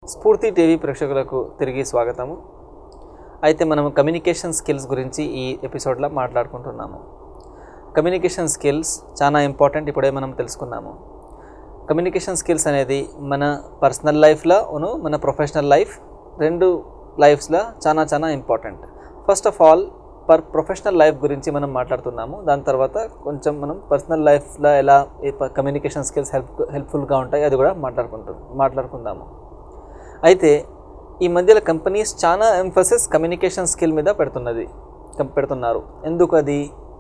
స్ఫూర్తి టీవీ ప్రేక్షకులకు తిరిగి స్వాగతము అయితే మనం కమ్యూనికేషన్ స్కిల్స్ గురించి ఈ ఎపిసోడ్లో మాట్లాడుకుంటున్నాము కమ్యూనికేషన్ స్కిల్స్ చాలా ఇంపార్టెంట్ ఇప్పుడే మనం తెలుసుకున్నాము కమ్యూనికేషన్ స్కిల్స్ అనేది మన పర్సనల్ లైఫ్లోను మన ప్రొఫెషనల్ లైఫ్ రెండు లైఫ్స్లో చాలా చాలా important first of all per professional life గురించి మనం మాట్లాడుతున్నాము దాని తర్వాత కొంచెం మనం పర్సనల్ లైఫ్లో ఎలా కమ్యూనికేషన్ స్కిల్స్ హెల్ప్ హెల్ప్ఫుల్గా ఉంటాయి అది కూడా మాట్లాడుకుంటాం మాట్లాడుకుందాము అయితే ఈ మధ్యలో కంపెనీస్ చాలా ఎంఫసిస్ కమ్యూనికేషన్ స్కిల్ మీద పెడుతున్నది కం- పెడుతున్నారు ఎందుకు అది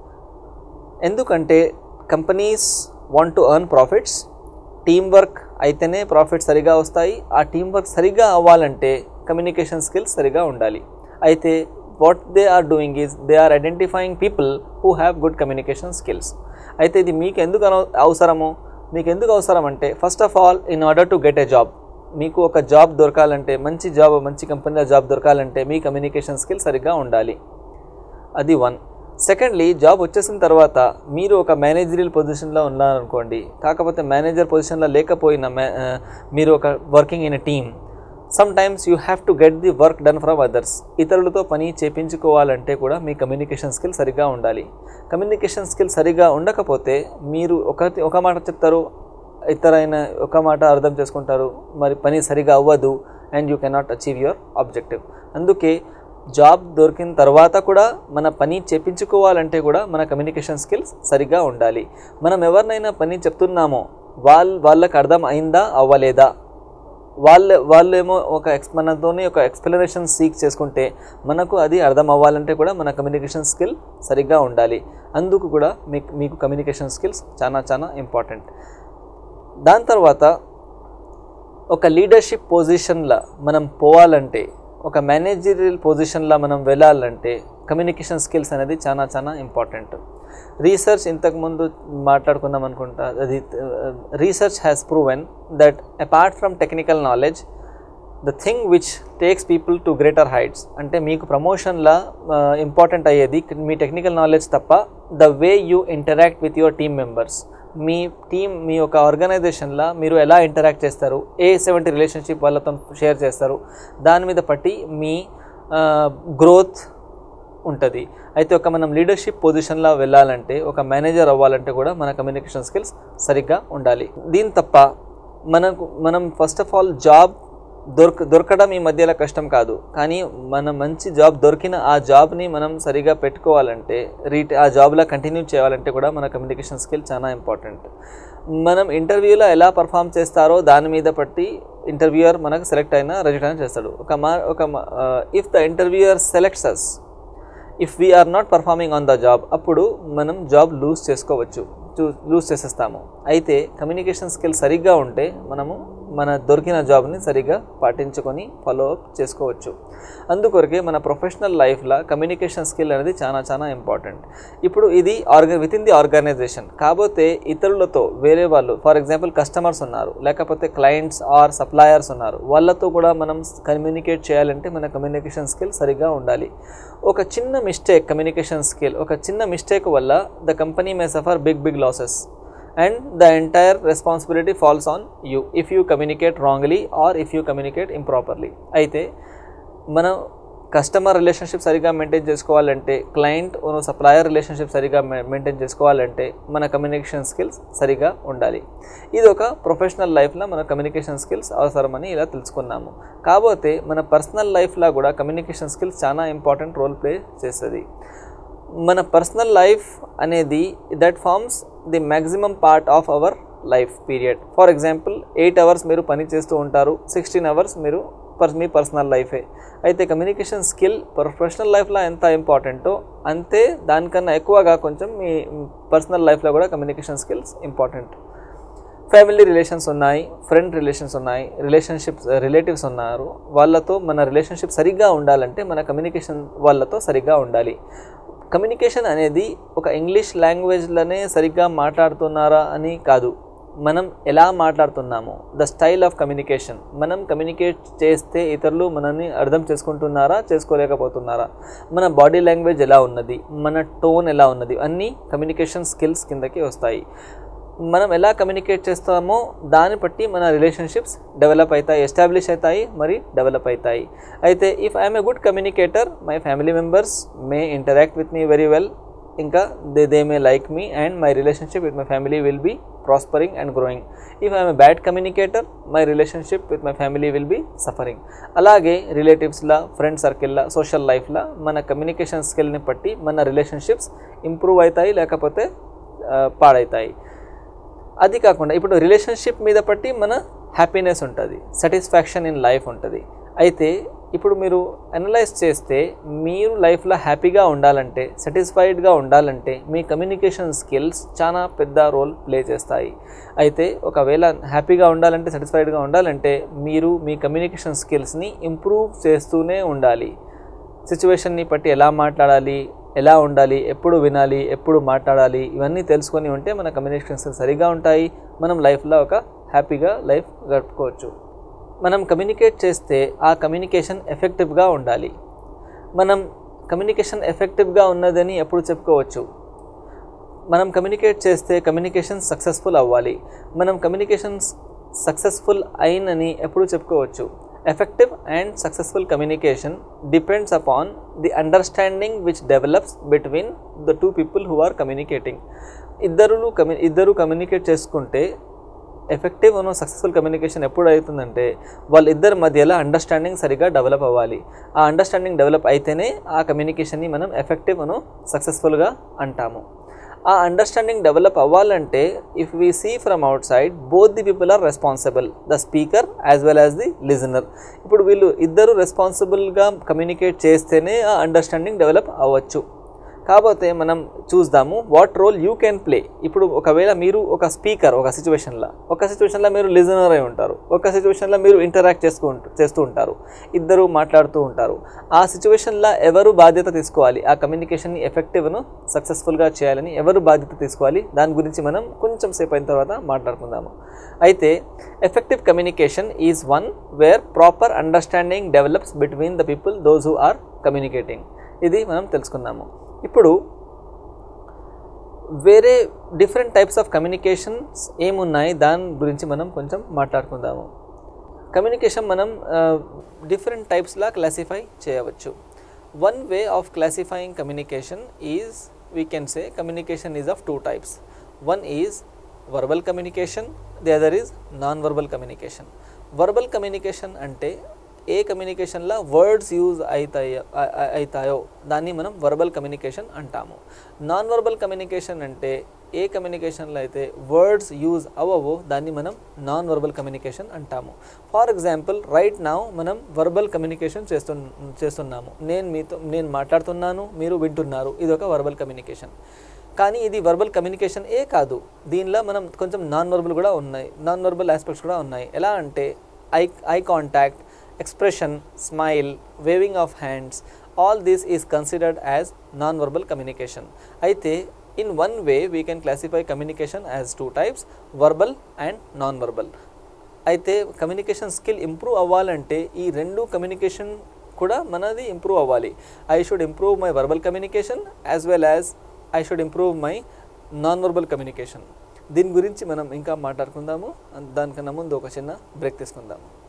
ఎందుకంటే companies want to earn profits team work అయితేనే ప్రాఫిట్స్ సరిగా వస్తాయి ఆ టీం వర్క్ సరిగా అవ్వాలంటే కమ్యూనికేషన్ స్కిల్స్ సరిగా ఉండాలి అయితే what they are doing is they are identifying people who have good communication skills అయితే ఇది మీకు ఎందుకు అన- అవసరము మీకు ఎందుకు అవసరం అంటే first of all in order to get a job మీకు ఒక జాబ్ దొరకాలంటే మంచి జాబ్ మంచి కంపెనీలో జాబ్ దొరకాలంటే మీ కమ్యూనికేషన్ స్కిల్ సరిగ్గా ఉండాలి అది వన్ సెకండ్లీ జాబ్ వచ్చేసిన తర్వాత మీరు ఒక మేనేజరియల్ పొజిషన్లో ఉన్నారనుకోండి కాకపోతే మేనేజర్ పొజిషన్లో లేకపోయినా మే- ఆ, మీరు ఒక working in a team sometimes you have to get the work done from others ఇతరులతో పని చేపించుకోవాలంటే కూడా మీ కమ్యూనికేషన్ స్కిల్ సరిగ్గా ఉండాలి కమ్యూనికేషన్ స్కిల్ సరిగ్గా ఉండకపోతే మీరు ఒక ఒక మాట చెప్తారు ఇతరైన ఒక మాట అర్థం చేసుకుంటారు మరి పని సరిగా అవ్వదు and you cannot achieve your objective అందుకే జాబ్ దొరికిన తర్వాత కూడా మన పని చేపించుకోవాలంటే కూడా మన కమ్యూనికేషన్ స్కిల్స్ సరిగ్గా ఉండాలి మనం ఎవరినైనా పని చెప్తున్నామో వాళ్ళ వాళ్ళకి అర్థం అయిందా అవ్వలేదా వాళ్ళ వాళ్ళేమో ఒక ఎక్స్ మనతోనే ఒక ఎక్స్ప్లెనేషన్ సీక్ చేసుకుంటే మనకు అది అర్థం అవ్వాలంటే కూడా మన కమ్యూనికేషన్ స్కిల్ సరిగ్గా ఉండాలి అందుకు కూడా మీకు మీకు కమ్యూనికేషన్ స్కిల్స్ చాలా చాలా ఇంపార్టెంట్ దాని తర్వాత ఒక లీడర్షిప్ పొజిషన్లో మనం పోవాలంటే ఒక మేనేజరియల్ పొజిషన్లో మనం వెళ్ళాలంటే కమ్యూనికేషన్ స్కిల్స్ అనేది చాలా చాలా ఇంపార్టెంట్ రీసెర్చ్ ఇంతకుముందు మాట్లాడుకుందాం అనుకుంటా అది research has proven that apart from technical knowledge the thing which takes people to greater heights అంటే మీకు ప్రమోషన్లా ఇంపార్టెంట్ అయ్యేది మీ టెక్నికల్ నాలెడ్జ్ తప్ప the way you interact with your team members మీ టీం మీ యొక్క ఆర్గనైజేషన్లో మీరు ఎలా ఇంటరాక్ట్ చేస్తారు ఏ సెవెంటీ రిలేషన్షిప్ వాళ్ళతో షేర్ చేస్తారు దాని మీద పట్టి మీ గ్రోత్ ఉంటుంది అయితే ఒక మనం లీడర్షిప్ పొజిషన్లో వెళ్ళాలంటే ఒక మేనేజర్ అవ్వాలంటే కూడా మన కమ్యూనికేషన్ స్కిల్స్ సరిగ్గా ఉండాలి దీని తప్ప మనకు మనం ఫస్ట్ ఆఫ్ ఆల్ జాబ్ దొరక దొరకడం ఈ మధ్యలో కష్టం కాదు కానీ మన మంచి జాబ్ దొరికిన ఆ జాబ్ని మనం సరిగా పెట్టుకోవాలంటే రీట్ ఆ జాబ్లో కంటిన్యూ చేయాలంటే కూడా మన కమ్యూనికేషన్ స్కిల్ చాలా ఇంపార్టెంట్ మనం ఇంటర్వ్యూలో ఎలా పర్ఫామ్ చేస్తారో దాని మీద బట్టి ఇంటర్వ్యూయర్ మనకు సెలెక్ట్ అయినా రిజెక్ట్ అయినా చేస్తాడు ఒక మా ఒక if the interviewer selects us if we are not performing on the job అప్పుడు మనం జాబ్ లూజ్ చేసుకోవచ్చు చూ లూజ్ చేసేస్తాము అయితే కమ్యూనికేషన్ స్కిల్ సరిగ్గా ఉంటే మనము మన దొరికిన జాబ్ని సరిగ్గా పాటించుకొని ఫాలో అప్ చేసుకోవచ్చు అందుకొరకే మన ప్రొఫెషనల్ లైఫ్లో కమ్యూనికేషన్ స్కిల్ అనేది చాలా చాలా ఇంపార్టెంట్ ఇప్పుడు ఇది ఆర్గ విత్ ఇన్ ది ఆర్గనైజేషన్ కాకపోతే ఇతరులతో వేరే వాళ్ళు ఫర్ ఎగ్జాంపుల్ కస్టమర్స్ ఉన్నారు లేకపోతే క్లయింట్స్ ఆర్ సప్లయర్స్ ఉన్నారు వాళ్ళతో కూడా మనం కమ్యూనికేట్ చేయాలంటే మన కమ్యూనికేషన్ స్కిల్ సరిగ్గా ఉండాలి ఒక చిన్న మిస్టేక్ కమ్యూనికేషన్ స్కిల్ ఒక చిన్న మిస్టేక్ వల్ల the company may suffer big big losses and the entire responsibility falls on you if you communicate wrongly or if you communicate improperly అయితే మనం కస్టమర్ రిలేషన్షిప్ సరిగా మెయింటైన్ చేసుకోవాలంటే క్లయింట్ సప్లయర్ రిలేషన్షిప్ సరిగా maintain చేసుకోవాలంటే మన communication skills సరిగా ఉండాలి ఇది ఒక ప్రొఫెషనల్ లైఫ్లో మన కమ్యూనికేషన్ స్కిల్స్ అవసరమని ఇలా తెలుసుకున్నాము కాకపోతే మన పర్సనల్ లైఫ్లో కూడా కమ్యూనికేషన్ స్కిల్స్ చాలా ఇంపార్టెంట్ రోల్ ప్లే చేస్తుంది మన పర్సనల్ లైఫ్ అనేది that forms the maximum part of our life period for example eight hours మీరు పని చేస్తూ ఉంటారు సిక్స్టీన్ అవర్స్ మీరు పర్స్ మీ పర్సనల్ లైఫే అయితే కమ్యూనికేషన్ స్కిల్ ప్రొఫెషనల్ లైఫ్లో ఎంత ఇంపార్టెంటో అంతే దానికన్నా ఎక్కువగా కొంచెం మీ పర్సనల్ లైఫ్లో కూడా communication skills important family relations ఉన్నాయి ఫ్రెండ్ రిలేషన్స్ ఉన్నాయి రిలేషన్షిప్స్ రిలేటివ్స్ ఉన్నారు వాళ్ళతో మన రిలేషన్షిప్ సరిగ్గా ఉండాలంటే మన కమ్యూనికేషన్ వాళ్ళతో సరిగ్గా ఉండాలి కమ్యూనికేషన్ అనేది ఒక ఇంగ్లీష్ లాంగ్వేజ్లోనే సరిగ్గా మాట్లాడుతున్నారా అని కాదు మనం ఎలా మాట్లాడుతున్నామో ద స్టైల్ ఆఫ్ కమ్యూనికేషన్ మనం కమ్యూనికేట్ చేస్తే ఇతరులు మనల్ని అర్థం చేసుకుంటున్నారా చేసుకోలేకపోతున్నారా మన బాడీ లాంగ్వేజ్ ఎలా ఉన్నది మన టోన్ ఎలా ఉన్నది అన్నీ కమ్యూనికేషన్ స్కిల్స్ కిందకి వస్తాయి మనం ఎలా కమ్యూనికేట్ చేస్తామో దాన్ని బట్టి మన రిలేషన్షిప్స్ డెవలప్ అవుతాయి ఎస్టాబ్లిష్ అవుతాయి మరి డెవలప్ అవుతాయి అయితే if I'm a good communicator my family members may interact with me very well ఇంకా they they may like me and my relationship with my family will be prospering and growing if I'm a bad communicator my relationship with my family will be suffering అలాగే రిలేటివ్స్లా friend సర్కిల్లా social లైఫ్లా మన communication స్కిల్ని బట్టి మన relationships improve అవుతాయి లేకపోతే ఆ, పాడవుతాయి అది కాకుండా ఇప్పుడు రిలేషన్షిప్ మీద బట్టి మన హ్యాపీనెస్ ఉంటుంది సాటిస్ఫాక్షన్ ఇన్ లైఫ్ ఉంటుంది అయితే ఇప్పుడు మీరు అనలైజ్ చేస్తే మీరు లైఫ్లో హ్యాపీగా ఉండాలంటే సాటిస్ఫైడ్గా ఉండాలంటే మీ కమ్యూనికేషన్ స్కిల్స్ చాలా పెద్ద రోల్ ప్లే చేస్తాయి అయితే ఒకవేళ హ్యాపీగా ఉండాలంటే సాటిస్ఫైడ్గా ఉండాలంటే మీరు మీ కమ్యూనికేషన్ స్కిల్స్ని ఇంప్రూవ్ చేస్తూనే ఉండాలి సిచ్యువేషన్ని బట్టి ఎలా మాట్లాడాలి ఎలా ఉండాలి ఎప్పుడు వినాలి ఎప్పుడు మాట్లాడాలి ఇవన్నీ తెలుసుకొని ఉంటే మన కమ్యూనికేషన్ స్కిల్స్ సరిగా ఉంటాయి మనం లైఫ్లో ఒక హ్యాపీగా లైఫ్ గడుపుకోవచ్చు మనం కమ్యూనికేట్ చేస్తే ఆ కమ్యూనికేషన్ ఎఫెక్టివ్గా ఉండాలి మనం కమ్యూనికేషన్ ఎఫెక్టివ్గా ఉన్నదని ఎప్పుడు చెప్పుకోవచ్చు మనం కమ్యూనికేట్ చేస్తే కమ్యూనికేషన్ సక్సెస్ఫుల్ అవ్వాలి మనం కమ్యూనికేషన్ సక్సెస్ఫుల్ అయినని ఎప్పుడు చెప్పుకోవచ్చు effective and successful communication depends upon the understanding which develops between the two people who are communicating ఇద్దరు కమ్యూ ఇద్దరు కమ్యూనికేట్ చేసుకుంటే ఎఫెక్టివ్ అను సక్సెస్ఫుల్ కమ్యూనికేషన్ ఎప్పుడు అవుతుందంటే వాళ్ళిద్దరి మధ్యలో అండర్స్టాండింగ్ సరిగా డెవలప్ అవ్వాలి ఆ అండర్స్టాండింగ్ డెవలప్ అయితేనే ఆ కమ్యూనికేషన్ని మనం ఎఫెక్టివ్ అను సక్సెస్ఫుల్గా అంటాము ఆ అండర్స్టాండింగ్ డెవలప్ అవ్వాలంటే if we see from outside both the people are responsible the speaker as well as the listener ఇప్పుడు వీళ్ళు ఇద్దరు రెస్పాన్సిబుల్గా కమ్యూనికేట్ చేస్తేనే ఆ అండర్స్టాండింగ్ డెవలప్ అవ్వచ్చు కాకపోతే మనం చూద్దాము what role you can play ఇప్పుడు ఒకవేళ మీరు ఒక స్పీకర్ ఒక సిచ్యువేషన్లో ఒక సిచ్యువేషన్లో మీరు లిజనర్ అయి ఉంటారు ఒక సిచ్యువేషన్లో మీరు ఇంటరాక్ట్ చేసుకు చేస్తూ ఉంటారు ఇద్దరు మాట్లాడుతూ ఉంటారు ఆ సిచ్యువేషన్లో ఎవరు బాధ్యత తీసుకోవాలి ఆ కమ్యూనికేషన్ని ఎఫెక్టివ్ను సక్సెస్ఫుల్గా చేయాలని ఎవరు బాధ్యత తీసుకోవాలి దాని గురించి మనం కొంచెం సేపు అయిన తర్వాత మాట్లాడుకుందాము అయితే effective communication is one where proper understanding develops between the people those who are communicating ఇది మనం తెలుసుకుందాము ఇప్పుడు వేరే డిఫరెంట్ టైప్స్ ఆఫ్ కమ్యూనికేషన్స్ ఏమున్నాయి దాని గురించి మనం కొంచెం మాట్లాడుకుందాము కమ్యూనికేషన్ మనం డిఫరెంట్ టైప్స్లా క్లాసిఫై చేయవచ్చు one way of classifying communication is we can say communication is of two types one is verbal communication the other is non verbal communication verbal communication అంటే ఏ కమ్యూనికేషన్లో వర్డ్స్ యూజ్ అవుతాయో అవుతాయో దాన్ని మనం వర్బల్ కమ్యూనికేషన్ అంటాము non verbal communication అంటే ఏ కమ్యూనికేషన్లో అయితే వర్డ్స్ యూజ్ అవ్వవో దాన్ని మనం నాన్ వర్బల్ కమ్యూనికేషన్ అంటాము ఫర్ ఎగ్జాంపుల్ రైట్ నౌ మనం వర్బల్ కమ్యూనికేషన్ చేస్తు చేస్తున్నాము నేను మీతో నేను మాట్లాడుతున్నాను మీరు వింటున్నారు ఇది ఒక వర్బల్ కమ్యూనికేషన్ కానీ ఇది వర్బల్ కమ్యూనికేషన్ ఏ కాదు దీనిలో మనం కొంచెం నాన్ వర్బల్ కూడా ఉన్నాయి నాన్ వర్బల్ ఆస్పెక్ట్స్ కూడా ఉన్నాయి ఎలా అంటే eye eye contact expression, smile, waving of hands, all this is considered as non-verbal communication. అయితే in one way we can classify communication as two types, verbal and non-verbal. అయితే communication skill improve అవ్వాలంటే ఈ రెండు communication కూడా మనది improve అవ్వాలి I should improve my verbal communication as well as I should improve my non verbal communication దీని గురించి మనం ఇంకా మాట్లాడుకుందాము దానికన్నా ముందు ఒక చిన్న బ్రేక్ తీసుకుందాము